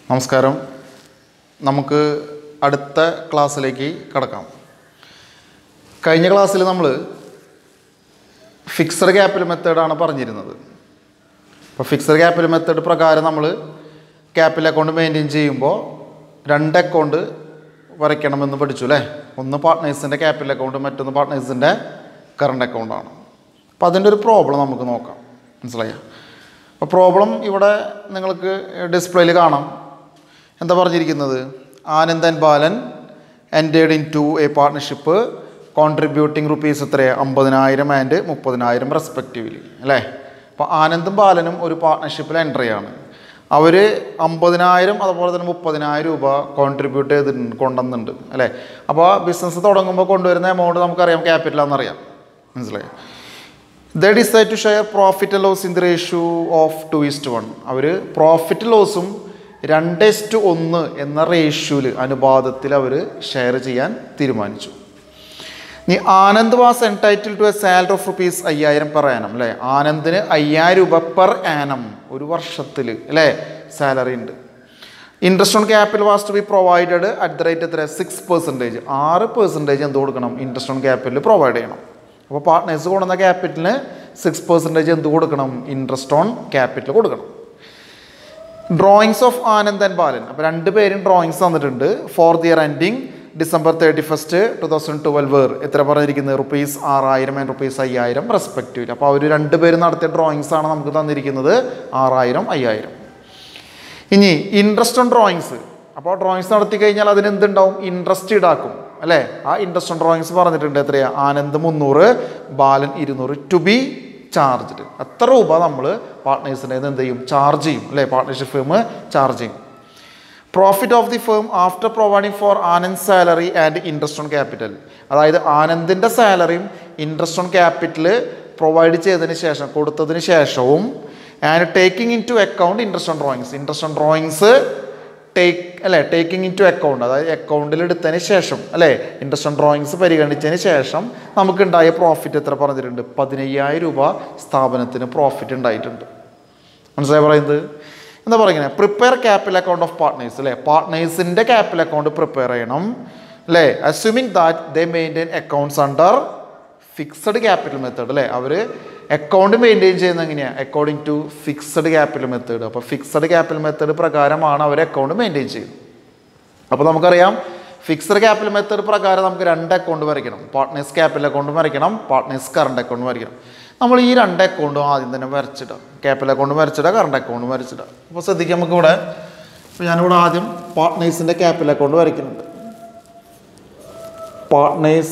നമസ്കാരം നമുക്ക് അടുത്ത ക്ലാസ്സിലേക്ക് കടക്കാം കഴിഞ്ഞ ക്ലാസ്സിൽ നമ്മൾ ഫിക്സഡ് ക്യാപിറ്റൽ മെത്തേഡാണ് പറഞ്ഞിരുന്നത് അപ്പോൾ ഫിക്സഡ് ക്യാപിറ്റൽ മെത്തേഡ് പ്രകാരം നമ്മൾ ക്യാപിറ്റൽ അക്കൗണ്ട് മെയിൻറ്റെയിൻ ചെയ്യുമ്പോൾ രണ്ട് അക്കൗണ്ട് വരയ്ക്കണമെന്ന് പഠിച്ചു അല്ലേ ഒന്ന് പാർട്ട്നേഴ്സിൻ്റെ ക്യാപിറ്റൽ അക്കൗണ്ട് മറ്റൊന്ന് പാർട്ട്നേഴ്സിൻ്റെ കറണ്ട് അക്കൗണ്ടാണ് അപ്പോൾ അതിൻ്റെ ഒരു പ്രോബ്ലം നമുക്ക് നോക്കാം മനസ്സിലായോ അപ്പോൾ പ്രോബ്ലം ഇവിടെ നിങ്ങൾക്ക് ഡിസ്പ്ലേയിൽ കാണാം എന്താ പറഞ്ഞിരിക്കുന്നത് Anand and Balan entered into a partnership contributing rupees എത്ര അമ്പതിനായിരം ആൻഡ് മുപ്പതിനായിരം റെസ്പെക്റ്റീവ്ലി അല്ലേ അപ്പോൾ ആനന്ദും ബാലനും ഒരു പാർട്ട്ണർഷിപ്പിൽ എൻ്റർ ചെയ്യാണ് അവർ അമ്പതിനായിരം അതുപോലെ തന്നെ മുപ്പതിനായിരം രൂപ കോൺട്രിബ്യൂട്ട് ചെയ്തിട്ടുണ്ട് കൊണ്ടുവന്നുണ്ട് അല്ലേ അപ്പോൾ ബിസിനസ് തുടങ്ങുമ്പോൾ കൊണ്ടുവരുന്ന എമൗണ്ട് നമുക്കറിയാം ക്യാപിറ്റലാണെന്നറിയാം മനസ്സിലായോ the decide to share profit loss in the ratio of two is to one അവർ പ്രോഫിറ്റ് ലോസും രണ്ട് ഇസ്റ്റ് ഒന്ന് എന്ന റേഷ്യോയിൽ അനുപാതത്തിൽ അവർ ഷെയർ ചെയ്യാൻ തീരുമാനിച്ചു നീ Anand was entitle to a salary of rupees അയ്യായിരം പെർ ആനം അല്ലേ ആനന്ദിന് അയ്യായിരം രൂപ പെർ ആനം ഒരു വർഷത്തിൽ അല്ലേ സാലറി ഉണ്ട് interest on capital was to be provided at the rate എത്ര സിക്സ് പെർസെൻറ്റേജ് ആറ് പെർസെൻറ്റേജ് എന്ത് കൊടുക്കണം ഇൻട്രസ്റ്റ് ഓൺ ക്യാപിറ്റൽ പ്രൊവൈഡ് ചെയ്യണം അപ്പോൾ പാർട്ട്നേഴ്സ് കൊണ്ടുവന്ന ക്യാപിറ്റലിന് സിക്സ് പെർസെൻറ്റേജ് എന്ത് കൊടുക്കണം ഇൻട്രസ്റ്റ് ഓൺ ക്യാപിറ്റൽ കൊടുക്കണം drawings of Anand and Balan അപ്പോൾ രണ്ട് പേരും ഡ്രോയിങ്സ് തന്നിട്ടുണ്ട് for the year ending December thirty first two thousand twelve എത്ര പറഞ്ഞിരിക്കുന്നത് റുപ്പീസ് ആറായിരം ആൻഡ് റുപ്പീസ് അയ്യായിരം റെസ്പെക്റ്റീവ് അപ്പോൾ അവർ രണ്ട് പേരും നടത്തിയ ഡ്രോയിങ്സ് ആണ് നമുക്ക് തന്നിരിക്കുന്നത് ആറായിരം അയ്യായിരം ഇനി ഇൻട്രസ്റ്റ് ഓൺ ഡ്രോയിങ്സ് അപ്പോൾ ഡ്രോയിങ്സ് നടത്തി കഴിഞ്ഞാൽ അതിന് എന്തുണ്ടാവും ഇൻട്രസ്റ്റ് ഈടാക്കും അല്ലേ ആ ഇൻട്രസ്റ്റ് ഓൺ ഡ്രോയിങ്സ് പറഞ്ഞിട്ടുണ്ട് എത്രയാ ആനന്ദ് മുന്നൂറ് ബാലൻ ഇരുന്നൂറ് ടു ബി ചാർജ്ഡ് എത്ര രൂപ നമ്മൾ പാർട്ട്നേഴ്സിൻ്റെ എന്ത് ചെയ്യും ചാർജ് ചെയ്യും അല്ലേ പാർട്ട്ണർഷിപ്പ് ഫേം ചാർജ് ചെയ്യും profit of the firm after providing for Anand salary and interest on capital അതായത് ആനന്ദിൻ്റെ സാലറിയും ഇൻട്രസ്റ്റ് ഓൺ ക്യാപിറ്റൽ പ്രൊവൈഡ് ചെയ്തതിന് ശേഷം കൊടുത്തതിന് ശേഷവും and taking into account interest on drawings interest on drawings take അല്ലേ taking into account അതായത് അക്കൗണ്ടിൽ എടുത്തതിന് ശേഷം അല്ലേ ഇൻട്രസ്റ്റ് ഓൺ ഡ്രോയിങ്സ് പരിഗണിച്ചതിന് ശേഷം നമുക്കുണ്ടായ പ്രോഫിറ്റ് എത്ര പറഞ്ഞിട്ടുണ്ട് പതിനയ്യായിരം രൂപ സ്ഥാപനത്തിന് പ്രോഫിറ്റ് ഉണ്ടായിട്ടുണ്ട് മനസ്സിലായി പറയുന്നത് എന്താ പറയുന്നത് prepare capital account of partners അല്ലേ പാർട്ട്നേഴ്സിൻ്റെ ക്യാപിറ്റൽ അക്കൗണ്ട് പ്രിപ്പയർ ചെയ്യണം അല്ലേ assuming that they maintain accounts under fixed capital method അല്ലേ അവർ അക്കൗണ്ട് മെയിൻറ്റെയിൻ ചെയ്യുന്നത് എങ്ങനെയാണ് according to fixed capital method അപ്പോൾ ഫിക്സഡ് ക്യാപിറ്റൽ മെത്തേഡ് പ്രകാരമാണ് അവർ അക്കൗണ്ട് മെയിൻറ്റെയിൻ ചെയ്യുന്നത് അപ്പോൾ നമുക്കറിയാം ഫിക്സഡ് ക്യാപിറ്റൽ മെത്തേഡ് പ്രകാരം നമുക്ക് രണ്ട് അക്കൗണ്ട് വരയ്ക്കണം പാർട്ട്നേഴ്സ് ക്യാപിറ്റൽ അക്കൗണ്ട് വരയ്ക്കണം പാർട്ട്നേഴ്സ് കറണ്ട് അക്കൗണ്ട് വരയ്ക്കണം നമ്മൾ ഈ രണ്ട് അക്കൗണ്ടും ആദ്യം തന്നെ വരച്ചിടാം ക്യാപിറ്റൽ അക്കൗണ്ട് വരച്ചിടാം കറണ്ട് അക്കൗണ്ട് വരച്ചിടാം അപ്പോൾ ശ്രദ്ധിക്കാം നമുക്ക് ഇവിടെ ഇപ്പോൾ ഞാനിവിടെ ആദ്യം പാർട്ട്നേഴ്സിൻ്റെ ക്യാപിറ്റൽ അക്കൗണ്ട് വരയ്ക്കുന്നുണ്ട് partners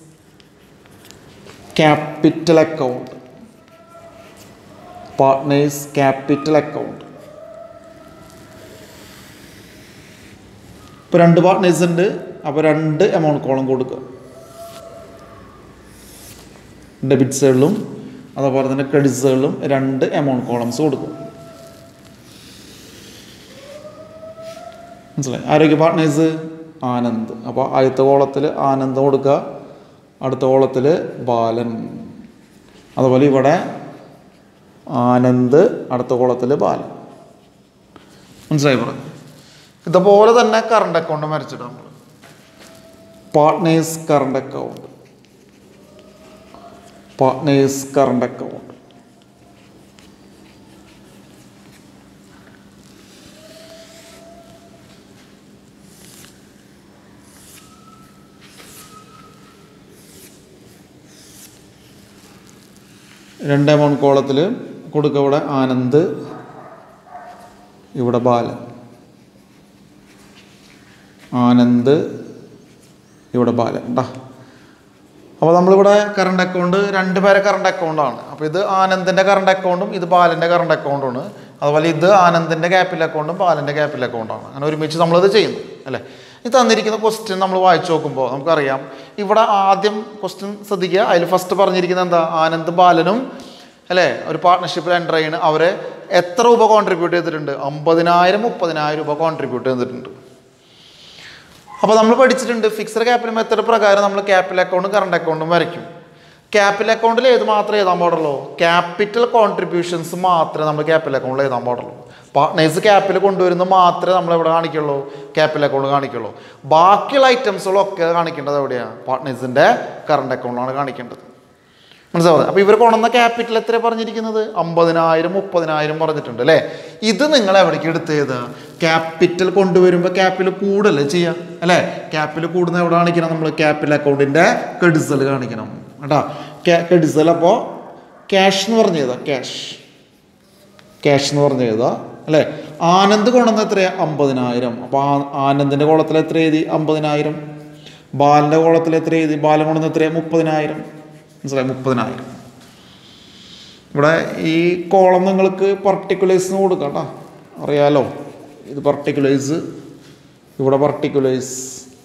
capital account partners capital account ഇപ്പോൾ രണ്ട് പാർട്ട്നേഴ്സ് ഉണ്ട് അപ്പോൾ രണ്ട് എമൗണ്ട് കോളം കൊടുക്കുക ഡെബിറ്റ് സൈഡിലും അതുപോലെ തന്നെ ക്രെഡിറ്റ് സൈഡിലും രണ്ട് എമൗണ്ട് കോളംസ് കൊടുക്കും മനസ്സിലായി ആരോഗ്യ പാർട്ട്നേഴ്സ് ആനന്ദ് അപ്പോൾ ആദ്യത്തെ കോളത്തിൽ ആനന്ദ് കൊടുക്കുക അടുത്ത കോളത്തിൽ ബാലൻ അതുപോലെ ഇവിടെ ആനന്ദ് അടുത്ത കോളത്തിൽ ബാലൻ മനസ്സിലായി പറഞ്ഞു ഇതുപോലെ തന്നെ കറണ്ട് അക്കൗണ്ട് വരച്ചിട്ട് നമ്മൾ partners current account partners current account രണ്ട് എമൗണ്ട് കോളത്തിൽ കൊടുക്കുക ഇവിടെ ആനന്ദ് ഇവിടെ ബാലൻ ആനന്ദ് ഇവിടെ ബാലൻ ഉണ്ടാ അപ്പോൾ നമ്മളിവിടെ കറണ്ട് അക്കൗണ്ട് രണ്ട് പേരെ കറണ്ട് അക്കൗണ്ടാണ് അപ്പോൾ ഇത് ആനന്ദിൻ്റെ കറണ്ട് അക്കൗണ്ടും ഇത് ബാലൻ്റെ കറണ്ട് അക്കൗണ്ടുമാണ് അതുപോലെ ഇത് ആനന്ദിൻ്റെ ക്യാപിറ്റൽ അക്കൗണ്ടും ബാലൻ്റെ ക്യാപിറ്റൽ അക്കൗണ്ടാണ് അങ്ങനെ ഒരുമിച്ച് നമ്മളിത് ചെയ്യുന്നു അല്ലേ ഈ തന്നിരിക്കുന്ന ക്വസ്റ്റ്യൻ നമ്മൾ വായിച്ചു നോക്കുമ്പോൾ നമുക്കറിയാം ഇവിടെ ആദ്യം ക്വസ്റ്റ്യൻ ശ്രദ്ധിക്കുക അതിൽ ഫസ്റ്റ് പറഞ്ഞിരിക്കുന്നത് എന്താ ആനന്ദ് ബാലനും അല്ലേ ഒരു പാർട്ട്ണർഷിപ്പിൽ എൻ്റർ ചെയ്യുന്ന അവരെ എത്ര രൂപ കോൺട്രിബ്യൂട്ട് ചെയ്തിട്ടുണ്ട് അമ്പതിനായിരം മുപ്പതിനായിരം രൂപ കോൺട്രിബ്യൂട്ട് ചെയ്തിട്ടുണ്ട് അപ്പോൾ നമ്മൾ പഠിച്ചിട്ടുണ്ട് ഫിക്സഡ് ക്യാപിറ്റൽ മെത്തേഡ് പ്രകാരം നമ്മൾ ക്യാപിറ്റൽ അക്കൗണ്ടും കറണ്ട് അക്കൗണ്ടും വരയ്ക്കും ക്യാപിറ്റൽ അക്കൗണ്ടിൽ ഏത് മാത്രമേ എഴുതാൻ പാടുള്ളൂ ക്യാപിറ്റൽ കോൺട്രിബ്യൂഷൻസ് മാത്രമേ നമ്മൾ ക്യാപിറ്റൽ അക്കൗണ്ടിൽ എഴുതാൻ പാടുള്ളൂ പാർട്ട്നേഴ്സ് ക്യാപിറ്റൽ കൊണ്ടുവരുന്നത് മാത്രമേ നമ്മൾ എവിടെ കാണിക്കുള്ളൂ ക്യാപിറ്റൽ അക്കൗണ്ട് കാണിക്കുള്ളൂ ബാക്കിയുള്ള ഐറ്റംസുകളൊക്കെ കാണിക്കേണ്ടത് എവിടെയാണ് പാർട്ട്നേഴ്സിൻ്റെ കറണ്ട് അക്കൗണ്ടിലാണ് കാണിക്കേണ്ടത് മനസ്സിലാവുന്നത് അപ്പോൾ ഇവർ കൊണ്ടുവന്ന ക്യാപിറ്റൽ എത്ര പറഞ്ഞിരിക്കുന്നത് അമ്പതിനായിരം മുപ്പതിനായിരം പറഞ്ഞിട്ടുണ്ട് അല്ലേ ഇത് നിങ്ങൾ എവിടേക്ക് എടുത്ത് ചെയ്താ ക്യാപിറ്റൽ കൊണ്ടുവരുമ്പോൾ ക്യാപിറ്റൽ കൂടല്ലേ ചെയ്യുക അല്ലേ ക്യാപിറ്റൽ കൂടുന്ന എവിടെ കാണിക്കണം നമ്മൾ ക്യാപിറ്റൽ അക്കൗണ്ടിൻ്റെ കെഡിസൽ കാണിക്കണം കേട്ടോ കെഡിസൽ അപ്പോൾ ക്യാഷ് എന്ന് പറഞ്ഞു ചെയ്താ ക്യാഷ് ക്യാഷ് എന്ന് പറഞ്ഞു ചെയ്താ അല്ലേ ആനന്ദ് കൊണ്ടുവന്ന എത്രയാ അമ്പതിനായിരം അപ്പോൾ ആനന്ദിൻ്റെ കോളത്തിൽ എത്ര എഴുതി അമ്പതിനായിരം ബാലൻ്റെ കോളത്തിൽ എത്ര എഴുതി ബാലൻ കൊണ്ടുവന്ന എത്രയാ മുപ്പതിനായിരം മനസ്സിലായി മുപ്പതിനായിരം ഇവിടെ ഈ കോളം നിങ്ങൾക്ക് പർട്ടിക്കുലേഴ്സിന് കൊടുക്കാം കേട്ടോ അറിയാലോ ഇത് പർട്ടിക്കുലേഴ്സ് ഇവിടെ പർട്ടിക്കുലേഴ്സ്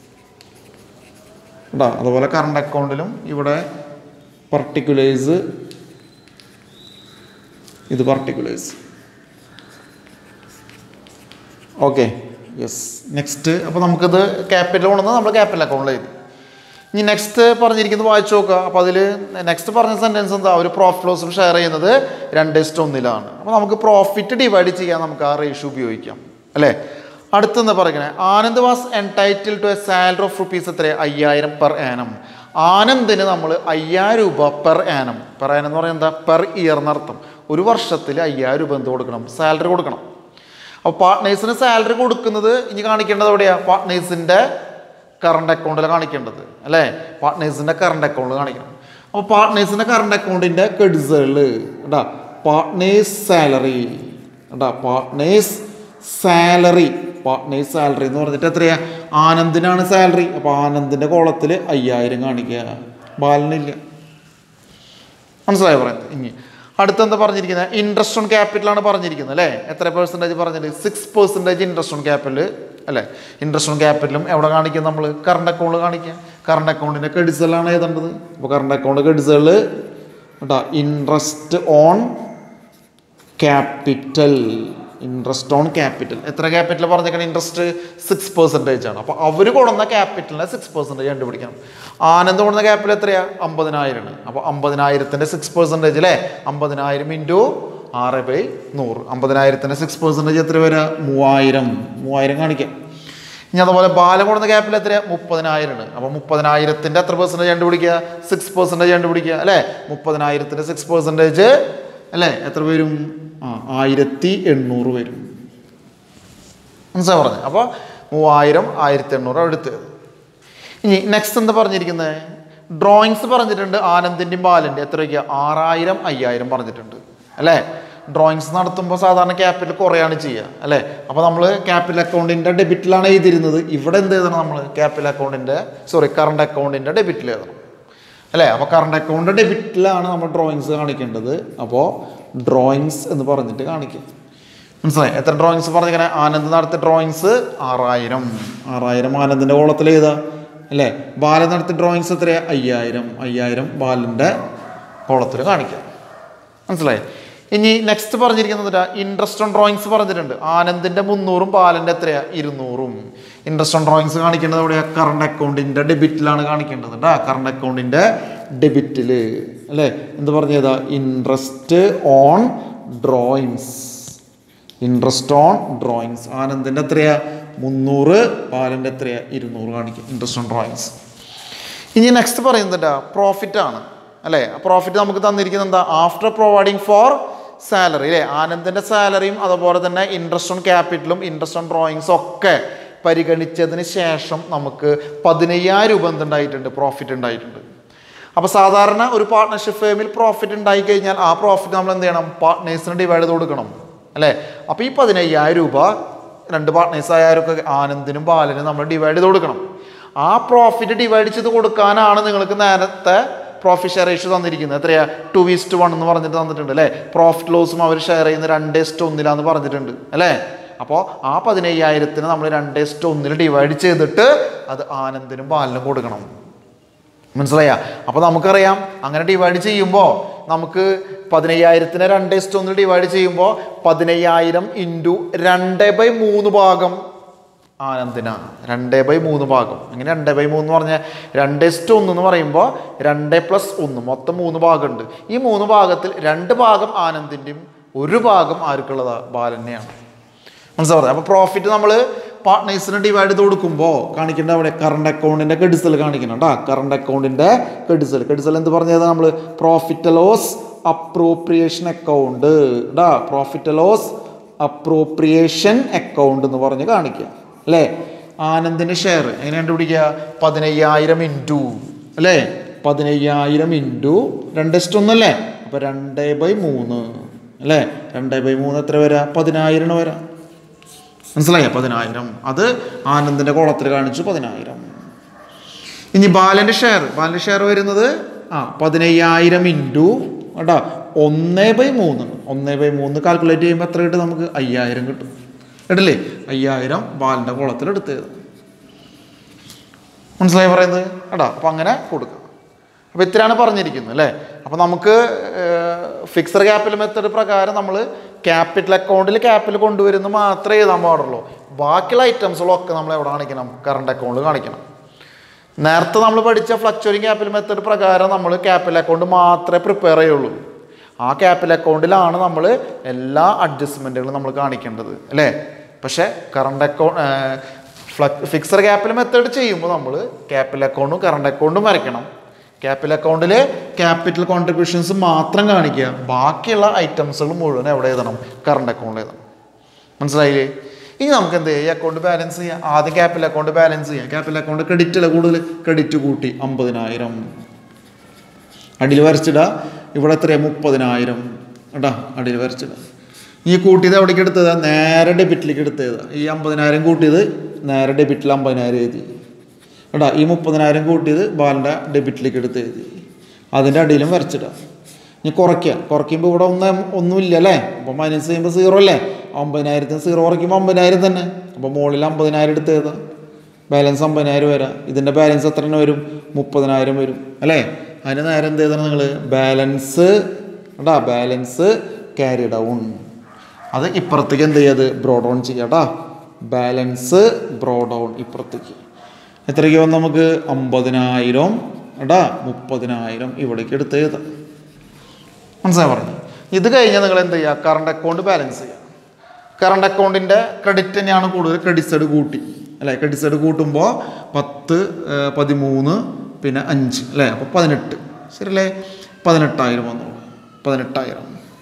കേട്ടോ അതുപോലെ കറണ്ട് അക്കൗണ്ടിലും ഇവിടെ പർട്ടിക്കുലേഴ്സ് ഇത് പർട്ടിക്കുലേഴ്സ് ഓക്കെ യെസ് നെക്സ്റ്റ് അപ്പോൾ നമുക്കിത് ക്യാപിറ്റൽ കൊണ്ടുവന്ന് നമ്മൾ ക്യാപിറ്റൽ അക്കൗണ്ടിൽ എഴുതി ഇനി നെക്സ്റ്റ് പറഞ്ഞിരിക്കുന്നത് വായിച്ചു നോക്കുക അപ്പോൾ അതിൽ നെക്സ്റ്റ് പറഞ്ഞ സെൻറ്റൻസ് എന്താ ഒരു പ്രോഫിറ്റ് ലോസും ഷെയർ ചെയ്യുന്നത് രണ്ട് ഇഷ്ടം ഒന്നിലാണ് അപ്പോൾ നമുക്ക് പ്രോഫിറ്റ് ഡിവൈഡ് ചെയ്യാൻ നമുക്ക് ആ റേഷ്യോ ഉപയോഗിക്കാം അല്ലേ അടുത്തെന്ന് പറയണേ Anand was entitle to a salary of rupees എത്ര അയ്യായിരം പെർ ആനം ആനന്ദിന് നമ്മൾ അയ്യായിരം രൂപ പെർ ആനം പെർ ആനം എന്ന് പറയുന്നത് എന്താ പെർ ഇയർ എന്നർത്ഥം ഒരു വർഷത്തിൽ അയ്യായിരം രൂപ എന്ത് കൊടുക്കണം സാലറി കൊടുക്കണം അപ്പോൾ പാർട്ട്നേഴ്സിന് സാലറി കൊടുക്കുന്നത് ഇനി കാണിക്കേണ്ടത് എവിടെയാണ് പാർട്ട്നേഴ്സിൻ്റെ കറണ്ട് അക്കൗണ്ടിൽ കാണിക്കേണ്ടത് അല്ലേ പാർട്ട്നേഴ്സിൻ്റെ കറണ്ട് അക്കൗണ്ടിൽ കാണിക്കണം അപ്പോൾ പാർട്ട്നേഴ്സിൻ്റെ കറണ്ട് അക്കൗണ്ടിൻ്റെ കെഡിസുകൾ കേട്ടാ പാർട്ട്നേഴ്സ് സാലറി കേട്ടാ പാർട്ട്നേഴ്സ് സാലറി പാർട്ട്നേഴ്സ് സാലറി എന്ന് പറഞ്ഞിട്ട് എത്രയാ ആനന്ദിനാണ് സാലറി അപ്പോൾ ആനന്ദിൻ്റെ കോളത്തിൽ അയ്യായിരം കാണിക്കുക ബാലനില്ല മനസ്സിലായോ പറയുന്നത് ഇനി അടുത്തെന്താ പറഞ്ഞിരിക്കുന്നത് ഇൻട്രസ്റ്റ് ഓൺ ക്യാപിറ്റലാണ് പറഞ്ഞിരിക്കുന്നത് അല്ലേ എത്ര പെർസെൻറ്റേജ് പറഞ്ഞിട്ട് six percentage interest on capital അല്ലേ ഇൻട്രസ്റ്റ് ഓൺ ക്യാപിറ്റലും എവിടെ കാണിക്കും നമ്മൾ കറണ്ട് അക്കൗണ്ട് കാണിക്കുക കറണ്ട് അക്കൗണ്ടിൻ്റെ ക്രെഡിറ്റ്സുകളാണ് എഴുതേണ്ടത് അപ്പോൾ കറണ്ട് അക്കൗണ്ട് ക്രെഡിറ്റ്സുകൾ കേട്ടോ interest on capital interest on capital എത്ര ക്യാപിറ്റൽ പറഞ്ഞേക്കണം ഇൻട്രസ്റ്റ് സിക്സ് പെർസെൻറ്റേജ് ആണ് അപ്പോൾ അവർ കൊടുന്ന ക്യാപിറ്റലിനെ സിക്സ് പെർസെൻറ്റേജ് കണ്ടുപിടിക്കണം ആനന്ദ് കൊടുന്ന ക്യാപിറ്റൽ എത്രയാ അമ്പതിനായിരമാണ് അപ്പോൾ അമ്പതിനായിരത്തിൻ്റെ സിക്സ് പെർസെൻറ്റേജ് അല്ലേ അമ്പതിനായിരം ഇൻറ്റു ആറ് ബൈ നൂറ് അമ്പതിനായിരത്തിൻ്റെ സിക്സ് പെർസെൻറ്റേജ് എത്ര വരിക മൂവായിരം മൂവായിരം കാണിക്കാം ഇനി അതുപോലെ ബാലം കൊടുന്ന ക്യാപിറ്റൽ എത്രയാ മുപ്പതിനായിരമാണ് അപ്പോൾ മുപ്പതിനായിരത്തിൻ്റെ എത്ര പെർസെൻറ്റേജ് കണ്ടുപിടിക്കുക സിക്സ് പെർസെൻറ്റേജ് കണ്ടുപിടിക്കുക അല്ലേ മുപ്പതിനായിരത്തിൻ്റെ സിക്സ് പെർസെൻറ്റേജ് അല്ലേ എത്ര വരും ആ ആയിരത്തി എണ്ണൂറ് വരും മനസ്സിലായി പറഞ്ഞത് അപ്പോൾ മൂവായിരം ആയിരത്തി എണ്ണൂറ് എടുത്ത് ഇനി നെക്സ്റ്റ് എന്താ പറഞ്ഞിരിക്കുന്നത് ഡ്രോയിങ്സ് പറഞ്ഞിട്ടുണ്ട് ആനന്ദിൻ്റെയും ബാലൻ്റെ എത്രയ്ക്ക് ആറായിരം അയ്യായിരം പറഞ്ഞിട്ടുണ്ട് അല്ലേ ഡ്രോയിങ്സ് നടത്തുമ്പോൾ സാധാരണ ക്യാപിറ്റൽ കുറയാണ് ചെയ്യുക അല്ലേ അപ്പോൾ നമ്മൾ ക്യാപിറ്റൽ അക്കൗണ്ടിൻ്റെ ഡെബിറ്റിലാണ് എഴുതിയിരുന്നത് ഇവിടെ എന്ത് എഴുതണം നമ്മൾ ക്യാപിറ്റൽ അക്കൗണ്ടിൻ്റെ സോറി കറണ്ട് അക്കൗണ്ടിൻ്റെ ഡെബിറ്റിൽ എഴുതണം അല്ലേ അപ്പോൾ കറണ്ട് അക്കൗണ്ട് ഡെബിറ്റിലാണ് നമ്മൾ ഡ്രോയിങ്സ് കാണിക്കേണ്ടത് അപ്പോൾ ഡ്രോയിങ്സ് എന്ന് പറഞ്ഞിട്ട് കാണിക്കുക മനസ്സിലായി എത്ര ഡ്രോയിങ്സ് പറഞ്ഞിങ്ങനെ ആനന്ദ് നടത്തിയ ഡ്രോയിങ്സ് ആറായിരം ആറായിരം ആനന്ദിൻ്റെ കോളത്തിൽ എഴുതാ അല്ലേ ബാലൻ നടത്തിയ ഡ്രോയിങ്സ് എത്രയാ അയ്യായിരം അയ്യായിരം ബാലൻ്റെ കോളത്തിൽ കാണിക്കുക മനസ്സിലായി ഇനി നെക്സ്റ്റ് പറഞ്ഞിരിക്കുന്നത് ഇൻട്രസ്റ്റ് ഓൺ ഡ്രോയിങ്സ് പറഞ്ഞിട്ടുണ്ട് ആനന്ദിൻ്റെ മുന്നൂറും ബാലൻ്റെ എത്രയാ ഇരുന്നൂറും ഇൻട്രസ്റ്റ് ഓൺ ഡ്രോയിങ്സ് കാണിക്കേണ്ടത് എവിടെയാ കറണ്ട് അക്കൗണ്ടിൻ്റെ ഡെബിറ്റിലാണ് കാണിക്കേണ്ടത് കേട്ടോ കറണ്ട് അക്കൗണ്ടിൻ്റെ ഡെബിറ്റിൽ അല്ലേ എന്ത് പറഞ്ഞതാ interest on drawings interest on drawings ആനന്ദിൻ്റെ എത്രയാ മുന്നൂറ് ബാലൻ്റെ എത്രയാ ഇരുന്നൂറ് കാണിക്കും ഇൻട്രസ്റ്റ് ഓൺ ഡ്രോയിങ്സ് ഇനി നെക്സ്റ്റ് പറയുന്നത് പ്രോഫിറ്റ് ആണ് അല്ലേ പ്രോഫിറ്റ് നമുക്ക് തന്നിരിക്കുന്നത് എന്താ ആഫ്റ്റർ പ്രൊവൈഡിങ് ഫോർ സാലറി അല്ലേ ആനന്ദിൻ്റെ സാലറിയും അതുപോലെ തന്നെ ഇൻട്രസ്റ്റ് ഓൺ ക്യാപിറ്റലും ഇൻട്രസ്റ്റ് ഓൺ ഡ്രോയിങ്സും ഒക്കെ പരിഗണിച്ചതിന് ശേഷം നമുക്ക് പതിനയ്യായിരം രൂപ എന്തുണ്ടായിട്ടുണ്ട് പ്രോഫിറ്റ് ഉണ്ടായിട്ടുണ്ട് അപ്പോൾ സാധാരണ ഒരു പാർട്ട്ണർഷിപ്പ് ഫേമിൽ പ്രോഫിറ്റ് ഉണ്ടായി കഴിഞ്ഞാൽ ആ പ്രോഫിറ്റ് നമ്മൾ എന്ത് ചെയ്യണം പാർട്ട്നേഴ്സിന് ഡിവൈഡ് ചെയ്ത് കൊടുക്കണം അല്ലേ അപ്പോൾ ഈ പതിനയ്യായിരം രൂപ രണ്ട് പാർട്ട്നേഴ്സ് ആയാലൊക്കെ ആനന്ദിനും ബാലനും നമ്മൾ ഡിവൈഡ് ചെയ്ത് കൊടുക്കണം ആ പ്രോഫിറ്റ് ഡിവൈഡ് ചെയ്ത് കൊടുക്കാനാണ് നിങ്ങൾക്ക് നേരത്തെ പ്രോഫിറ്റ് ഷെയർ റേഷ്യോ തന്നിരിക്കുന്നത് എത്രയാ ടു ഈസ്റ്റ് വൺ എന്ന് പറഞ്ഞിട്ട് തന്നിട്ടുണ്ട് അല്ലേ പ്രോഫിറ്റ് ലോസും അവർ ഷെയർ ചെയ്യുന്ന രണ്ട് ഇസ്റ്റ് ഒന്നിലാന്ന് പറഞ്ഞിട്ടുണ്ട് അല്ലേ അപ്പോൾ ആ പതിനയ്യായിരത്തിന് നമ്മൾ രണ്ട് ഇസ്റ്റ് ഒന്നിൽ ഡിവൈഡ് ചെയ്തിട്ട് അത് ആനന്ദിനും ബാലനും കൊടുക്കണം മനസ്സിലായ അപ്പോൾ നമുക്കറിയാം അങ്ങനെ ഡിവൈഡ് ചെയ്യുമ്പോൾ നമുക്ക് പതിനയ്യായിരത്തിനെ രണ്ട് ഇസ്റ്റ് ഒന്നിൽ ഡിവൈഡ് ചെയ്യുമ്പോൾ പതിനയ്യായിരം ഇൻറ്റു രണ്ട് ബൈ മൂന്ന് ഭാഗം ആനന്ദിനാണ് രണ്ട് ബൈ മൂന്ന് ഭാഗം അങ്ങനെ രണ്ട് ബൈ മൂന്ന് പറഞ്ഞാൽ രണ്ട് ഇസ്റ്റ് ഒന്ന് എന്ന് പറയുമ്പോൾ രണ്ട് പ്ലസ് ഒന്ന് മൊത്തം മൂന്ന് ഭാഗമുണ്ട് ഈ മൂന്ന് ഭാഗത്തിൽ രണ്ട് ഭാഗം ആനന്ദിൻ്റെയും ഒരു ഭാഗം ആർക്കുള്ളതാ ബാലനെയാണ് മനസ്സിലാവുന്നത് അപ്പോൾ പ്രോഫിറ്റ് നമ്മൾ പാർട്ട്നേഴ്സിന് ഡിവൈഡ് ചെയ്ത് കൊടുക്കുമ്പോൾ കാണിക്കേണ്ട അവിടെ കറണ്ട് അക്കൗണ്ടിൻ്റെ കെഡിസൽ കാണിക്കണം കേട്ടോ കറണ്ട് അക്കൗണ്ടിൻ്റെ കെഡിസൽ കെഡിസൽ എന്ത് പറഞ്ഞത് നമ്മൾ പ്രോഫിറ്റ് ലോസ് അപ്രോപ്രിയേഷൻ അക്കൗണ്ട് കേട്ടാ പ്രോഫിറ്റ് ലോസ് അപ്രോപ്രിയേഷൻ അക്കൗണ്ട് എന്ന് പറഞ്ഞ് കാണിക്കുക അല്ലേ ആനന്ദിൻ്റെ ഷെയർ എങ്ങനെ കണ്ടുപിടിക്കുക പതിനയ്യായിരം ഇൻറ്റു അല്ലേ പതിനയ്യായിരം ഇൻറ്റു രണ്ട് ഇഷ്ടം ഒന്നല്ലേ അപ്പോൾ രണ്ട് ബൈ മൂന്ന് അല്ലേ രണ്ട് ബൈ മൂന്ന് എത്ര വരാ പതിനായിരം വരാം മനസ്സിലായോ പതിനായിരം അത് ആനന്ദിൻ്റെ കുളത്തിൽ കാണിച്ചു പതിനായിരം ഇനി ബാലൻ്റെ ഷെയർ ബാലൻ്റെ ഷെയർ വരുന്നത് ആ പതിനയ്യായിരം ഇൻറ്റു കേട്ടോ ഒന്ന് ബൈ മൂന്ന് ഒന്ന് ബൈ മൂന്ന് കാൽക്കുലേറ്റ് ചെയ്യുമ്പോൾ എത്ര കിട്ടും നമുക്ക് അയ്യായിരം കിട്ടും കേട്ടില്ലേ അയ്യായിരം ബാലൻ്റെ കുളത്തിൽ എടുത്തത് മനസ്സിലായി പറയുന്നത് കേട്ടോ അപ്പം അങ്ങനെ കൊടുക്കുക അപ്പോൾ ഇത്രയാണ് പറഞ്ഞിരിക്കുന്നത് അല്ലേ അപ്പോൾ നമുക്ക് ഫിക്സഡ് ക്യാപിറ്റൽ മെത്തഡ് പ്രകാരം നമ്മൾ ക്യാപിറ്റൽ അക്കൗണ്ടിൽ ക്യാപിറ്റൽ കൊണ്ടുവരുന്നത് മാത്രമേ എഴുതാൻ പാടുള്ളൂ ബാക്കിയുള്ള ഐറ്റംസുകളൊക്കെ നമ്മൾ എവിടെ കാണിക്കണം കറണ്ട് അക്കൗണ്ടിൽ കാണിക്കണം നേരത്തെ നമ്മൾ പഠിച്ച ഫ്ലക്ച്വറിങ് ക്യാപിറ്റൽ മെത്തഡ് പ്രകാരം നമ്മൾ ക്യാപിറ്റൽ അക്കൗണ്ട് മാത്രമേ പ്രിപ്പയർ ചെയ്യുള്ളൂ ആ ക്യാപിറ്റൽ അക്കൗണ്ടിലാണ് നമ്മൾ എല്ലാ അഡ്ജസ്റ്റ്മെൻറ്റുകളും നമ്മൾ കാണിക്കേണ്ടത് അല്ലേ പക്ഷേ current account fixed capital method ചെയ്യുമ്പോൾ നമ്മൾ ക്യാപിറ്റൽ അക്കൗണ്ടും കറണ്ട് അക്കൗണ്ടും വരയ്ക്കണം ക്യാപിറ്റൽ അക്കൗണ്ടിൽ ക്യാപിറ്റൽ കോൺട്രിബ്യൂഷൻസ് മാത്രം കാണിക്കുക ബാക്കിയുള്ള ഐറ്റംസുകൾ മുഴുവൻ എവിടെ എഴുതണം കറണ്ട് അക്കൗണ്ടിൽ എഴുതണം മനസ്സിലായില്ലേ ഇനി നമുക്ക് എന്ത് ചെയ്യാം ഈ അക്കൗണ്ട് ബാലൻസ് ചെയ്യാം ആദ്യം ക്യാപിറ്റൽ അക്കൗണ്ട് ബാലൻസ് ചെയ്യാം ക്യാപിറ്റൽ അക്കൗണ്ട് ക്രെഡിറ്റ് അല്ല കൂടുതൽ ക്രെഡിറ്റ് കൂട്ടി അമ്പതിനായിരം അടിയിൽ വരച്ചിടുക ഇവിടെ എത്രയാണ് മുപ്പതിനായിരം കേട്ടാ അടിയിൽ വരച്ചിടുക ഈ കൂട്ടിയത് എവിടേക്ക് എടുത്തത് നേരെ ഡെബിറ്റിലേക്ക് എടുത്തത് ഈ അമ്പതിനായിരം കൂട്ടിയത് നേരെ ഡെബിറ്റിൽ അമ്പതിനായിരം എഴുതി കേട്ടാ ഈ മുപ്പതിനായിരം കൂട്ടിയത് ബാലിൻ്റെ ഡെബിറ്റിലേക്ക് എടുത്ത് എഴുതി അതിൻ്റെ അടിയിലും വരച്ചിടുക ഇനി കുറയ്ക്കുക കുറയ്ക്കുമ്പോൾ ഇവിടെ ഒന്നും ഒന്നുമില്ല അല്ലേ അപ്പോൾ മൈനസ് ചെയ്യുമ്പോൾ സീറോ അല്ലേ അമ്പതിനായിരത്തിന് സീറോ കുറയ്ക്കുമ്പോൾ അമ്പതിനായിരം തന്നെ അപ്പോൾ മുകളിൽ അമ്പതിനായിരം എടുത്ത് എഴുതാം ബാലൻസ് അമ്പതിനായിരം വരാം ഇതിൻ്റെ ബാലൻസ് എത്ര എണ്ണം വരും മുപ്പതിനായിരം വരും അല്ലേ അതിന് നേരെ എന്ത് ചെയ്തണം നിങ്ങൾ ബാലൻസ് കേട്ടാ ബാലൻസ് ക്യാരി ഡൗൺ അത് ഇപ്പുറത്തേക്ക് എന്ത് ചെയ്യാത് ബ്രോ ഡൗൺ ചെയ്യാട്ടാ ബാലൻസ് ബ്രോ ഡൗൺ ഇപ്പുറത്തേക്ക് എത്രയ്ക്ക് വന്ന് നമുക്ക് അമ്പതിനായിരം എടാ മുപ്പതിനായിരം ഇവിടേക്ക് എടുത്ത് എഴുതാം മനസ്സിലായി പറഞ്ഞു ഇത് കഴിഞ്ഞാൽ നിങ്ങൾ എന്ത് ചെയ്യുക കറണ്ട് അക്കൗണ്ട് ബാലൻസ് ചെയ്യുക കറണ്ട് അക്കൗണ്ടിൻ്റെ ക്രെഡിറ്റ് തന്നെയാണ് കൂടുതൽ ക്രെഡിറ്റ് സൈഡ് കൂട്ടി അല്ലേ ക്രെഡിറ്റ് സൈഡ് കൂട്ടുമ്പോൾ പത്ത് ഏഹ്, പതിമൂന്ന് പിന്നെ അഞ്ച് അല്ലേ അപ്പോൾ പതിനെട്ട് ശരിയല്ലേ പതിനെട്ടായിരം വന്നോളൂ പതിനെട്ടായിരം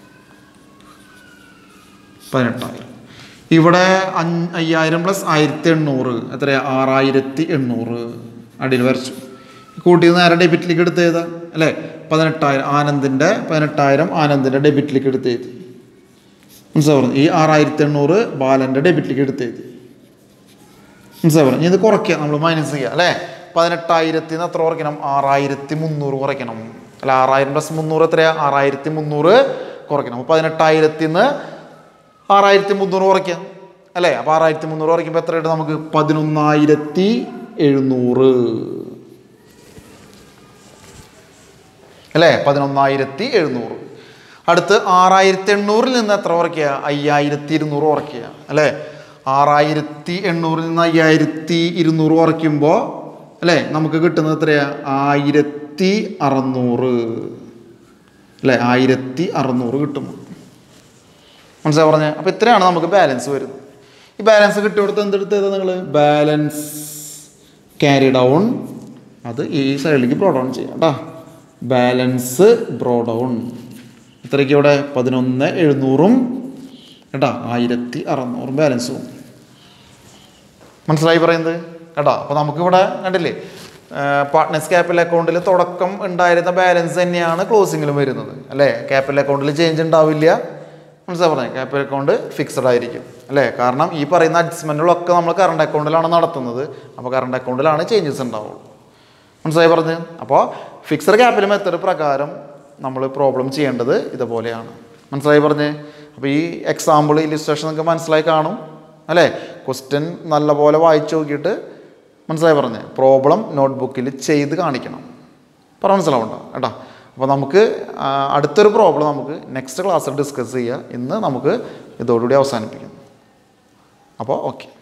പതിനെട്ടായിരം ഇവിടെ അഞ്ച് അയ്യായിരം പ്ലസ് ആയിരത്തി എണ്ണൂറ് എത്രയാ ആറായിരത്തി എണ്ണൂറ് അടിയിൽ വരച്ചു കൂട്ടി നേരെ ഡെബിറ്റിലേക്ക് എടുത്ത് എഴുതാ അല്ലേ പതിനെട്ടായിരം ആനന്ദിൻ്റെ പതിനെട്ടായിരം ആനന്ദിൻ്റെ ഡെബിറ്റിലേക്ക് എടുത്ത് എഴുതി മനസ്സിലായി പറഞ്ഞു ഈ ആറായിരത്തി എണ്ണൂറ് ബാലൻ്റെ ഡെബിറ്റിലേക്ക് എടുത്ത് എഴുതി മനസ്സിലായി പറഞ്ഞു ഇനി ഇത് കുറയ്ക്കുക നമ്മൾ മൈനസ് ചെയ്യുക അല്ലേ പതിനെട്ടായിരത്തിൽ നിന്ന് എത്ര കുറയ്ക്കണം ആറായിരത്തി മുന്നൂറ് കുറയ്ക്കണം അല്ല ആറായിരം പ്ലസ് മുന്നൂറ് എത്രയാ ആറായിരത്തി മുന്നൂറ് കുറയ്ക്കണം അപ്പോൾ പതിനെട്ടായിരത്തിൽ നിന്ന് ആറായിരത്തി മുന്നൂറ് കുറയ്ക്കാം അല്ലേ അപ്പോൾ ആറായിരത്തി മുന്നൂറ് കുറയ്ക്കുമ്പോൾ എത്ര കിട്ടും നമുക്ക് പതിനൊന്നായിരത്തി എഴുന്നൂറ് അല്ലേ പതിനൊന്നായിരത്തി എഴുന്നൂറ് അടുത്ത് ആറായിരത്തി എണ്ണൂറിൽ നിന്ന് എത്ര കുറയ്ക്കുക അയ്യായിരത്തി ഇരുന്നൂറ് കുറയ്ക്കുക അല്ലേ ആറായിരത്തി എണ്ണൂറിൽ നിന്ന് അയ്യായിരത്തി ഇരുന്നൂറ് കുറയ്ക്കുമ്പോൾ അല്ലേ നമുക്ക് കിട്ടുന്നത് എത്രയാ ആയിരത്തി അറുന്നൂറ് അല്ലേ ആയിരത്തി അറുന്നൂറ് കിട്ടും മനസ്സിലായി പറഞ്ഞത് അപ്പോൾ ഇത്രയാണ് നമുക്ക് ബാലൻസ് വരുന്നത് ഈ ബാലൻസ് കിട്ടി കൊടുത്ത് എന്തെടുത്തത് നിങ്ങൾ ബാലൻസ് ക്യാരി ഡൗൺ അത് ഈ സൈഡിലേക്ക് ബ്രോ ഡൗൺ ചെയ്യാം കേട്ടോ ബാലൻസ് ബ്രോ ഡൗൺ ഇത്രയ്ക്ക് ഇവിടെ പതിനൊന്ന് എഴുന്നൂറും കേട്ടോ ആയിരത്തി അറുന്നൂറും ബാലൻസും മനസ്സിലായി പറയുന്നത് കേട്ടോ അപ്പോൾ നമുക്കിവിടെ കണ്ടില്ലേ പാർട്ട്നേഴ്സ് ക്യാപിറ്റൽ അക്കൗണ്ടിൽ തുടക്കം ഉണ്ടായിരുന്ന ബാലൻസ് തന്നെയാണ് ക്ലോസിങ്ങിലും വരുന്നത് അല്ലേ ക്യാപിറ്റൽ അക്കൗണ്ടിൽ ചേഞ്ച് ഉണ്ടാവില്ല മനസ്സിലായി പറഞ്ഞത് ക്യാപിറ്റൽ അക്കൗണ്ട് ഫിക്സഡ് ആയിരിക്കും അല്ലേ കാരണം ഈ പറയുന്ന അഡ്ജസ്റ്റ്മെൻറ്റുകളൊക്കെ നമ്മൾ കറണ്ട് അക്കൗണ്ടിലാണ് നടത്തുന്നത് അപ്പോൾ കറണ്ട് അക്കൗണ്ടിലാണ് ചേഞ്ചസ് ഉണ്ടാവുള്ളൂ മനസ്സിലായി പറഞ്ഞത് അപ്പോൾ ഫിക്സഡ് ക്യാപിറ്റൽ മെത്തഡ് പ്രകാരം നമ്മൾ പ്രോബ്ലം ചെയ്യേണ്ടത് ഇതുപോലെയാണ് മനസ്സിലായി പറഞ്ഞ് അപ്പോൾ ഈ എക്സാമ്പിൾ ഇലിസ്ട്രേഷൻ നിങ്ങൾക്ക് മനസ്സിലായി കാണും അല്ലേ ക്വസ്റ്റ്യൻ നല്ലപോലെ വായിച്ചു നോക്കിയിട്ട് മനസ്സിലായി പറഞ്ഞ് പ്രോബ്ലം നോട്ട്ബുക്കിൽ ചെയ്ത് കാണിക്കണം പറ മനസ്സിലാവണ്ട കേട്ടോ അപ്പോൾ നമുക്ക് ആ, അടുത്തൊരു പ്രോബ്ലം നമുക്ക് നെക്സ്റ്റ് ക്ലാസ്സിൽ ഡിസ്കസ് ചെയ്യുക ഇന്ന് നമുക്ക് ഇതോടുകൂടി അവസാനിപ്പിക്കുന്നു അപ്പോൾ ഓക്കെ